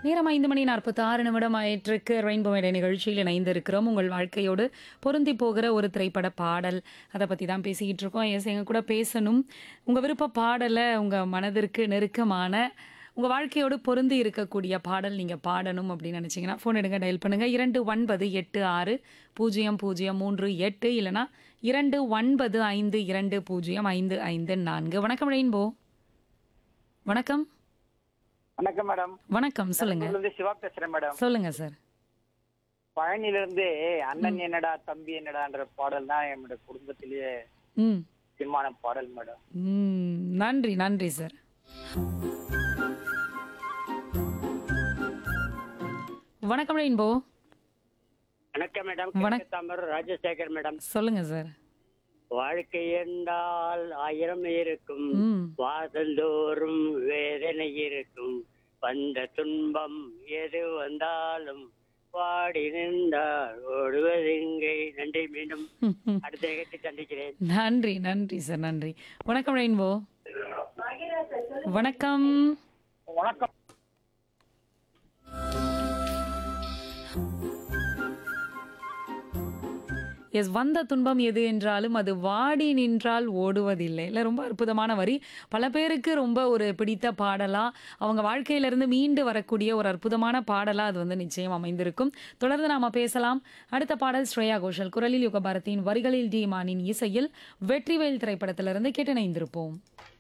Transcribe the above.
நேரம் ஐந்து மணி நாற்பத்தி ஆறு நிமிடம் ஆயிற்றுக்கு ரெயின்போ மேடை நிகழ்ச்சியில் இணைந்திருக்கிறோம் உங்கள் வாழ்க்கையோடு பொருந்தி போகிற ஒரு திரைப்பட பாடல் அதை பற்றி தான் பேசிக்கிட்டு இருக்கோம் எஸ் எங்க கூட பேசணும் உங்கள் விருப்ப பாடலை உங்கள் மனதிற்கு நெருக்கமான உங்கள் வாழ்க்கையோடு பொருந்தி இருக்கக்கூடிய பாடல் நீங்கள் பாடணும் அப்படின்னு நினச்சிங்கன்னா ஃபோன் எடுங்க டயல் பண்ணுங்கள் இரண்டு ஒன்பது எட்டு ஆறு பூஜ்ஜியம் பூஜ்ஜியம் மூன்று எட்டு இல்லைனா இரண்டு ஒன்பது ஐந்து இரண்டு பூஜ்ஜியம் ஐந்து ஐந்து நான்கு வணக்கம் ரெயின்போ வணக்கம் வணக்கம் மேடம் வணக்கம் சொல்லுங்க இருந்து சிவா பேசுறேன் மேடம் சொல்லுங்க சார் பழனில இருந்து அண்ணன் என்னடா தம்பி என்னடான்ற பாடல் தான் என்னோட குடும்பத்திலேயே ம் முக்கியமான பாடல் மேடம் ம் நன்றி நன்றி சார் வணக்கம் ரெயின்போ வணக்கம் மேடம் வணக்- தாமர் ராஜசேகர் மேடம் சொல்லுங்க சார் வாழ்க்கை என்றால் ஆயிரம் இருக்கும் ம் வாதந்தோறும் வேதனை இருக்கும் வந்த துன்பம் எது வந்தாலும் பாடி நின்றால் ஓடுவதெங்கே நன்றி மீண்டும் ம், ம். அடுத்த நிகழ்ச்சி சந்திக்கிறேன் நன்றி நன்றி சார் நன்றி வணக்கம் ரெயின்போ வணக்கம் வணக்கம் எஸ் வந்த துன்பம் எது என்றாலும் அது வாடி நின்றால் ஓடுவதில்லை இல்லை ரொம்ப அற்புதமான வரி பல பேருக்கு ரொம்ப ஒரு பிடித்த பாடலா அவங்க வாழ்க்கையிலிருந்து மீண்டு வரக்கூடிய ஒரு அற்புதமான பாடலா அது வந்து நிச்சயம் அமைந்திருக்கும் தொடர்ந்து நாம பேசலாம் அடுத்த பாடல் ஸ்ரேயா கோஷல் குரலில் யுகபாரதியின் வரிகளில் டி மானின் இசையில் வெற்றிவேல் திரைப்படத்திலிருந்து கேட்டு இணைந்திருப்போம்